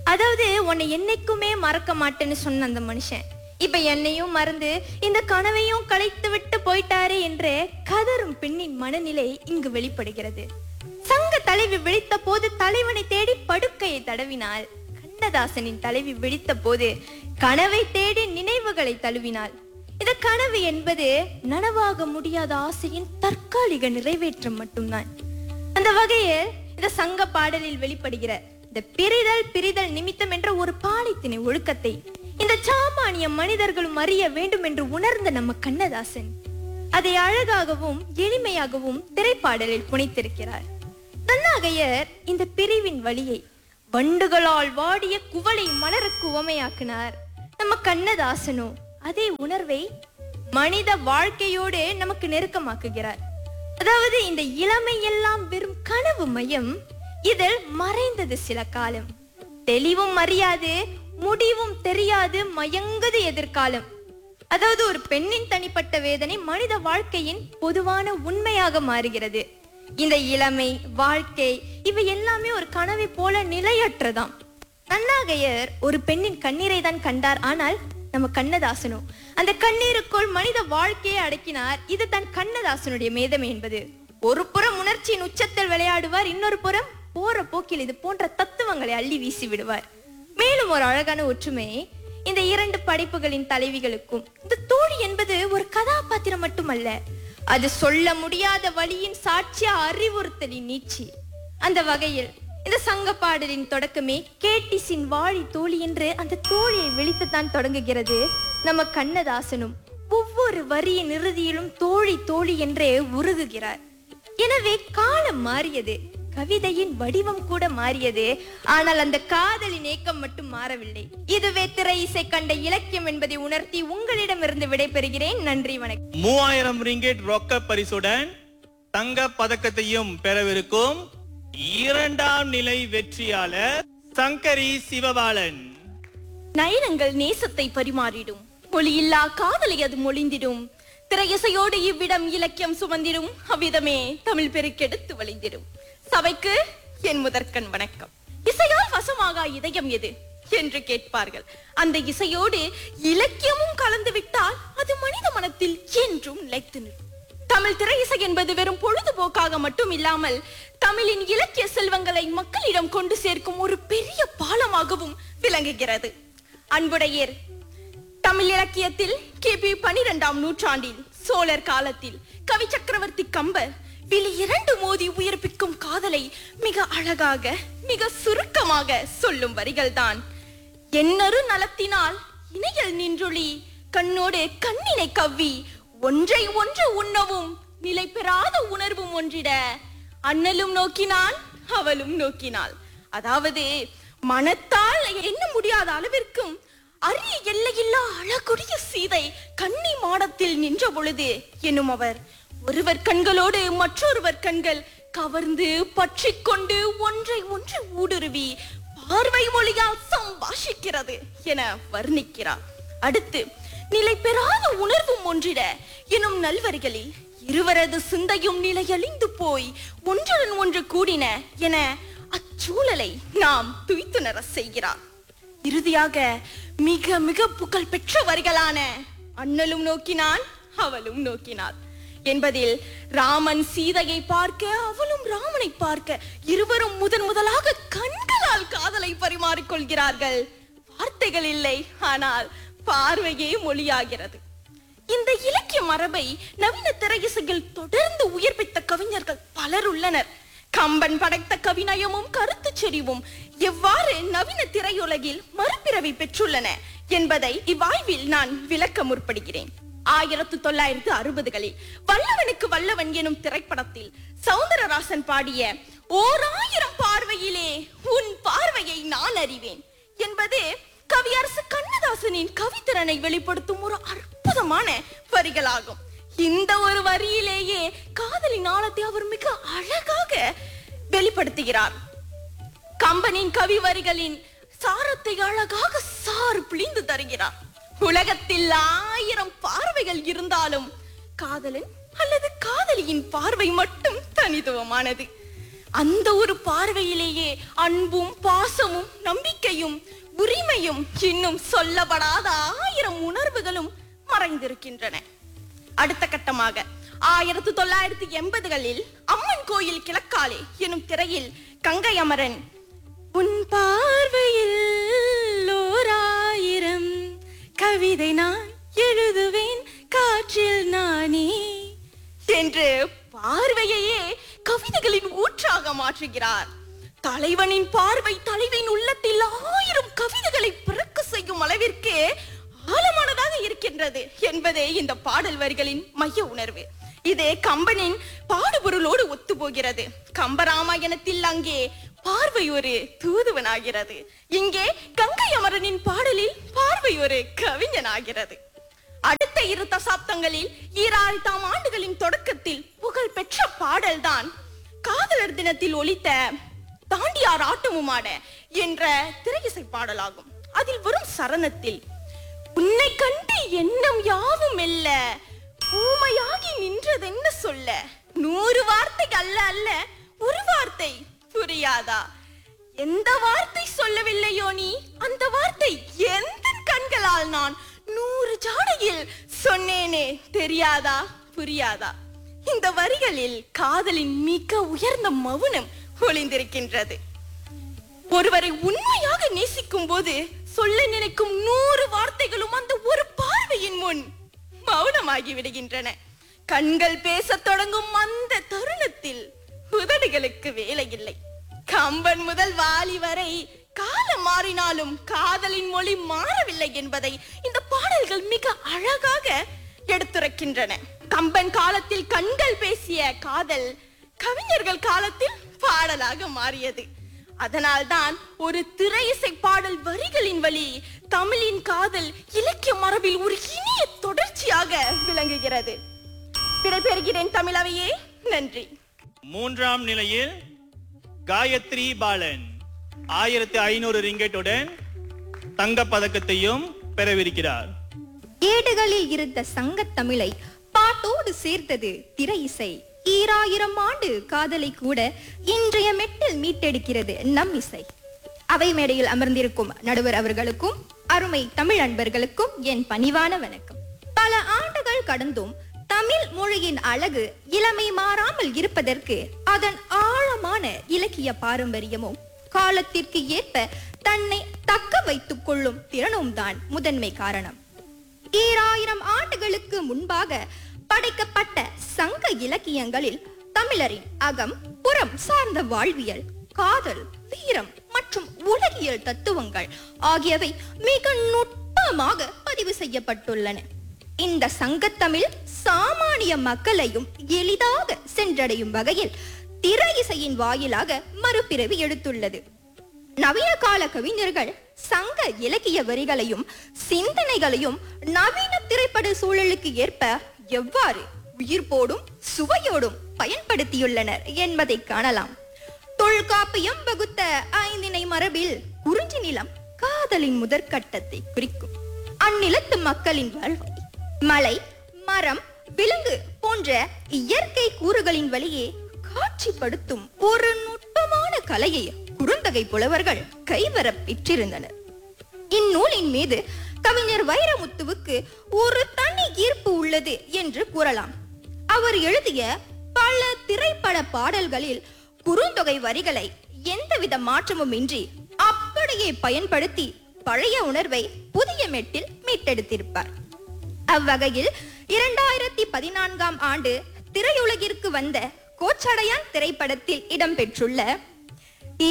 அதாவது உன்னை என்னைக்குமே மறக்க மாட்டேன்னு சொன்ன அந்த மனுஷன் இப்ப என்னையும் மறந்து இந்த கனவையும் கலைத்து விட்டு போயிட்டாரே என்ற கதரும் பெண்ணின் மனநிலை இங்கு வெளிப்படுகிறது சங்க தலைவி விழித்த போது தலைவனை தேடி படுக்கையை தடவினாள் கண்ணதாசனின் தலைவி விழித்த போது கனவை தேடி நினைவுகளை தழுவினாள் இந்த கனவு என்பது நனவாக முடியாத ஆசையின் தற்காலிக நிறைவேற்றம் மட்டும்தான் அந்த வகையில் இந்த சங்க பாடலில் வெளிப்படுகிற இந்த பிரிதல் பிரிதல் நிமித்தம் என்ற ஒரு பாலித்தினை ஒழுக்கத்தை இந்த சாமானிய மனிதர்களும் அறிய வேண்டும் என்று உணர்ந்த நம்ம கண்ணதாசன் அதை அழகாகவும் எளிமையாகவும் திரைப்பாடலில் புனைத்திருக்கிறார் தன்னாகையர் இந்த பிரிவின் வழியை வண்டுகளால் வாடிய குவளை மலருக்கு உவமையாக்கினார் நம்ம கண்ணதாசனோ அதே உணர்வை மனித வாழ்க்கையோடு நமக்கு நெருக்கமாக்குகிறார் அதாவது இந்த இளமை எல்லாம் வெறும் கனவு மையம் இதில் மறைந்தது சில காலம் தெளிவும் அறியாது முடிவும் தெரியாது மயங்குது எதிர்காலம் அதாவது ஒரு பெண்ணின் தனிப்பட்ட வேதனை மனித வாழ்க்கையின் பொதுவான உண்மையாக மாறுகிறது இந்த இளமை வாழ்க்கை இவை எல்லாமே ஒரு கனவை போல நிலையற்றதாம் நன்னாகையர் ஒரு பெண்ணின் கண்ணீரை தான் கண்டார் ஆனால் நம்ம கண்ணதாசனோ அந்த கண்ணீருக்குள் மனித வாழ்க்கையை அடக்கினார் இது தன் கண்ணதாசனுடைய மேதமை என்பது ஒரு புறம் உணர்ச்சியின் உச்சத்தில் விளையாடுவார் இன்னொரு புறம் போற போக்கில் இது போன்ற தத்துவங்களை அள்ளி வீசி விடுவார் மேலும் ஒரு அழகான ஒற்றுமை இந்த இரண்டு படைப்புகளின் தலைவிகளுக்கும் இந்த தோழி என்பது ஒரு கதாபாத்திரம் மட்டுமல்ல அது சொல்ல முடியாத வழியின் சாட்சிய அறிவுறுத்தலின் நீட்சி அந்த வகையில் இந்த சங்க பாடலின் தொடக்கமே கேட்டிசின் வாழி தோழி என்று அந்த தோழியை விழித்துத்தான் தொடங்குகிறது நம்ம கண்ணதாசனும் ஒவ்வொரு வரியின் இறுதியிலும் தோழி தோழி என்றே உருகுகிறார் எனவே காலம் மாறியது கவிதையின் வடிவம் கூட மாறியது ஆனால் அந்த காதலின் ஏக்கம் மட்டும் மாறவில்லை இதுவே திரை இசை கண்ட இலக்கியம் என்பதை உணர்த்தி உங்களிடமிருந்து விடைபெறுகிறேன் நன்றி வணக்கம் மூவாயிரம் ரிங்கெட் ரொக்க பரிசுடன் தங்க பதக்கத்தையும் பெறவிருக்கும் இரண்டாம் நிலை வெற்றியாளர் சங்கரி சிவபாலன் நயனங்கள் நேசத்தை பரிமாறிடும் மொழியில்லா காதலை அது மொழிந்திடும் திரையிசையோடு இவ்விடம் இலக்கியம் சுமந்திடும் அவ்விதமே தமிழ் பெருக்கெடுத்து வழிந்திடும் சபைக்கு என் முதற்கண் வணக்கம் இசையால் வசமாக இதயம் எது என்று கேட்பார்கள் அந்த இசையோடு இலக்கியமும் கலந்து விட்டால் அது மனித மனத்தில் என்றும் நிலைத்து நிற்கும் தமிழ் திரை இசை என்பது வெறும் பொழுதுபோக்காக மட்டும் இல்லாமல் தமிழின் இலக்கிய செல்வங்களை மக்களிடம் கொண்டு சேர்க்கும் ஒரு பெரிய பாலமாகவும் விளங்குகிறது அன்புடையர் தமிழ் இலக்கியத்தில் கிபி பனிரெண்டாம் நூற்றாண்டில் சோழர் காலத்தில் கவி சக்கரவர்த்தி கம்பர் விழி இரண்டு மோதி உயிர்ப்பிக்கும் காதலை மிக அழகாக மிக சுருக்கமாக சொல்லும் வரிகள்தான் என்னரு நலத்தினால் இணையல் நின்றொளி கண்ணோடு கண்ணினை கவ்வி ஒன்றை ஒன்று உண்ணவும் நிலை பெறாத உணர்வும் ஒன்றிட அண்ணலும் நோக்கினான் அவளும் நோக்கினாள் அதாவது மனத்தால் எண்ண முடியாத அளவிற்கும் அரிய எல்லையில்லா அழகுடைய சீதை கன்னி மாடத்தில் நின்ற பொழுது என்னும் அவர் ஒருவர் கண்களோடு மற்றொருவர் கண்கள் கவர்ந்து பற்றி கொண்டு ஒன்றை ஒன்று ஊடுருவி பார்வை மொழியால் சம்பாஷிக்கிறது என வர்ணிக்கிறார் அடுத்து நிலை பெறாத உணர்வும் ஒன்றிட எனும் நல்வரிகளில் இருவரது சிந்தையும் நிலையழிந்து போய் ஒன்றுடன் ஒன்று கூடின என அச்சூழலை நாம் துய்த்துணர செய்கிறார் இறுதியாக மிக மிக புகழ் பெற்ற வரிகளான அண்ணலும் நோக்கினான் அவளும் நோக்கினாள் என்பதில் ராமன் சீதையை பார்க்க அவளும் ராமனை பார்க்க இருவரும் முதன் முதலாக கண்களால் காதலை பரிமாறிக்கொள்கிறார்கள் வார்த்தைகள் இல்லை ஆனால் பார்வையே மொழியாகிறது இந்த இலக்கிய மரபை நவீன திரையிசையில் தொடர்ந்து உயிர்ப்பித்த கவிஞர்கள் பலர் உள்ளனர் கம்பன் படைத்த கவிநயமும் கருத்து செறிவும் எவ்வாறு நவீன திரையுலகில் மறுபிறவி பெற்றுள்ளன என்பதை இவ்வாய்வில் நான் விளக்க முற்படுகிறேன் ஆயிரத்து தொள்ளாயிரத்து அறுபதுகளில் வல்லவனுக்கு வல்லவன் எனும் திரைப்படத்தில் சவுந்தரராசன் பாடிய ஓர் ஆயிரம் பார்வையிலே உன் பார்வையை நான் அறிவேன் என்பது கவியரசு கண்ணதாசனின் கவித்திறனை வெளிப்படுத்தும் ஒரு அற்புதமான வரிகளாகும் இந்த ஒரு வரியிலேயே காதலின் ஆழத்தை அவர் மிக அழகாக வெளிப்படுத்துகிறார் கம்பனின் கவி வரிகளின் சாரத்தை அழகாக சாறு பிழிந்து தருகிறார் உலகத்தில் ஆயிரம் பார்வைகள் இருந்தாலும் காதலன் அல்லது காதலியின் பார்வை மட்டும் தனித்துவமானது அந்த ஒரு பார்வையிலேயே அன்பும் பாசமும் நம்பிக்கையும் உரிமையும் இன்னும் சொல்லப்படாத ஆயிரம் உணர்வுகளும் மறைந்திருக்கின்றன அடுத்த கட்டமாக ஆயிரத்தி தொள்ளாயிரத்தி எண்பதுகளில் அம்மன் கோயில் கிழக்காலே எனும் திரையில் கங்கை அமரன் உன் பார்வையில் ஓராயிரம் கவிதை நான் எழுதுவேன் காற்றில் நானே என்று பார்வையையே கவிதைகளின் ஊற்றாக மாற்றுகிறார் தலைவனின் பார்வை தலைவின் உள்ளத்தில் ஆயிரம் கவிதைகளை பிறக்க செய்யும் அளவிற்கு ஆழமானதாக இருக்கின்றது என்பதே இந்த பாடல் வரிகளின் மைய உணர்வு இது கம்பனின் பாடுபொருளோடு ஒத்துப்போகிறது கம்பராமாயணத்தில் அங்கே பார்வை ஒரு தூதுவனாகிறது இங்கே கங்கை அமரனின் பாடலில் பார்வை ஒரு கவிஞனாகிறது அடுத்த இரு தசாப்தங்களில் ஈராயிரத்தாம் ஆண்டுகளின் தொடக்கத்தில் புகழ் பெற்ற பாடல்தான் காதலர் தினத்தில் ஒலித்த தாண்டியார் ஆட்டமுமாட என்ற திரையிசை பாடலாகும் அதில் வரும் சரணத்தில் உன்னை கண்டு எண்ணம் யாவும் மெல்ல ஊமையாகி நின்றதென்ன சொல்ல நூறு வார்த்தை அல்ல அல்ல ஒரு வார்த்தை புரியாதா எந்த வார்த்தை சொல்லவில்லையோ நீ அந்த வார்த்தை எந்த கண்களால் நான் நூறு ஜாடையில் சொன்னேனே தெரியாதா புரியாதா இந்த வரிகளில் காதலின் மிக உயர்ந்த மௌனம் ஒளிந்திருக்கின்றது ஒருவரை உண்மையாக நேசிக்கும் போது சொல்ல நினைக்கும் நூறு வார்த்தைகளும் அந்த ஒரு பார்வையின் முன் மௌனமாகி விடுகின்றன கண்கள் பேசத் தொடங்கும் அந்த தருணத்தில் உதடுகளுக்கு வேலை இல்லை கம்பன் முதல் வாலி வரை காலம் மாறினாலும் காதலின் மொழி மாறவில்லை என்பதை இந்த பாடல்கள் மிக அழகாக எடுத்துரைக்கின்றன கம்பன் காலத்தில் கண்கள் பேசிய காதல் கவிஞர்கள் காலத்தில் பாடலாக மாறியது அதனால்தான் ஒரு திரை இசை பாடல் வரிகளின் வழி தமிழின் காதல் இலக்கிய மரபில் ஒரு இனிய தொடர்ச்சியாக விளங்குகிறது விடைபெறுகிறேன் தமிழவையே நன்றி மூன்றாம் நிலையில் காயத்ரி பாலன் ஆயிரத்தி ஐநூறு ரிங்கெட்டுடன் தங்கப் பதக்கத்தையும் பெறவிருக்கிறார் ஏடுகளில் இருந்த சங்கத் தமிழை பாட்டோடு சேர்த்தது திரை இசை ஈராயிரம் ஆண்டு காதலை கூட இன்றைய மெட்டில் மீட்டெடுக்கிறது நம் இசை அவை மேடையில் அமர்ந்திருக்கும் நடுவர் அவர்களுக்கும் அருமை தமிழ் அன்பர்களுக்கும் என் பணிவான வணக்கம் பல ஆண்டுகள் கடந்தும் தமிழ் மொழியின் அழகு இளமை மாறாமல் இருப்பதற்கு அதன் ஆழமான இலக்கிய பாரம்பரியமும் காலத்திற்கு ஏற்ப தன்னை தக்க வைத்துக் கொள்ளும் திறனும் தான் முதன்மை காரணம் ஈராயிரம் ஆண்டுகளுக்கு முன்பாக படைக்கப்பட்ட சங்க இலக்கியங்களில் தமிழரின் அகம் புறம் சார்ந்த வாழ்வியல் காதல் வீரம் மற்றும் உலகியல் தத்துவங்கள் ஆகியவை மிக நுட்பமாக பதிவு செய்யப்பட்டுள்ளன இந்த சங்கத்தமிழ் சாமானிய மக்களையும் எளிதாக சென்றடையும் வகையில் திரை இசையின் வாயிலாக மறுபிறவி எடுத்துள்ளது நவீன கால கவிஞர்கள் சங்க இலக்கிய வரிகளையும் சிந்தனைகளையும் நவீன திரைப்பட சூழலுக்கு ஏற்ப எவ்வாறு உயிர்ப்போடும் சுவையோடும் பயன்படுத்தியுள்ளனர் என்பதை காணலாம் தொல்காப்பியம் வகுத்த ஐந்திணை மரபில் குறிஞ்சி நிலம் காதலின் முதற்கட்டத்தை குறிக்கும் அந்நிலத்து மக்களின் வாழ்வை மலை மரம் விலங்கு போன்ற இயற்கை கூறுகளின் வழியே காட்சிப்படுத்தும் ஒரு நுட்பமான கலையை குறுந்தகை புலவர்கள் கைவரப் பெற்றிருந்தனர் இந்நூலின் மீது கவிஞர் வைரமுத்துவுக்கு ஒரு தனி ஈர்ப்பு உள்ளது என்று கூறலாம் அவர் எழுதிய பல திரைப்பட பாடல்களில் குறுந்தொகை வரிகளை எந்தவித மாற்றமும் இன்றி அப்படியே பயன்படுத்தி பழைய உணர்வை புதிய மெட்டில் மீட்டெடுத்திருப்பார் அவ்வகையில் இரண்டாயிரத்தி பதினான்காம் ஆண்டு திரையுலகிற்கு வந்த கோச்சடையான் திரைப்படத்தில் இடம்பெற்றுள்ள